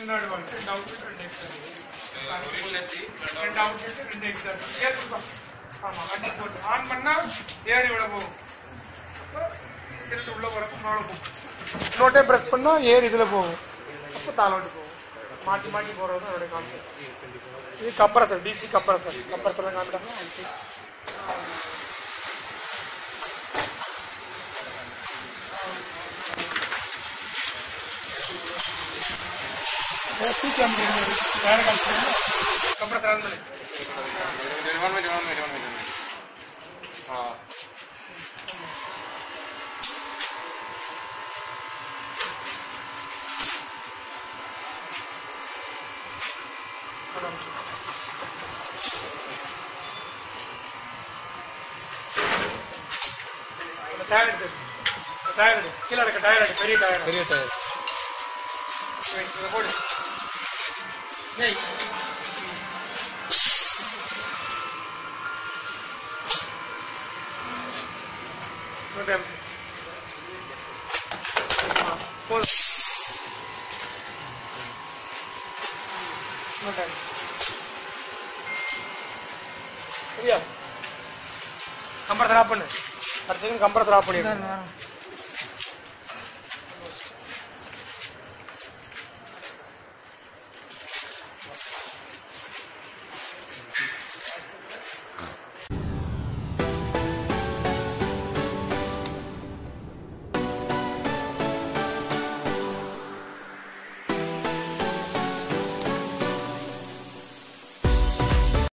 முன்னாடி வாங்க ரெண்டு அவுட்லெட் ரெண்டு எக்ஸாம் ரெண்டு அவுட்லெட் ரெண்டு எக்ஸாம் ஏற்றுக்கோம் ஆமாம் வண்டி போட்டு ஆன் பண்ணா ஏறி விட போகும் அப்போ சிலிண்டு உள்ள போகிறப்ப மேலே போகும் இன்னொரு டைம் ப்ரெஸ் பண்ணா ஏர் இதில் போகும் அப்போ தாளோட்டு போகும் மாற்றி மாற்றி போகிறது தான் அதோடைய கான்செப்ட் இது கப்ரஸர் டிசி கப்ரஸர் கப்ரஸர்லாம் காமிட்டாங்க கப்ரஸர் ஆன் பண்ணு டயர் எடுத்து டயர் எடு கீழே இருக்க டயர் எடு பெரிய டயர் பெரிய டயர் இதை போடு ஏய் இன்னொரு time. ஆ, போதும் இன்னொரு time. சரியா கம்பரத்தை ஆஃப் பண்ணு அடுத்த செகண்ட் கம்பரத்தை ஆஃப் பண்ணிடு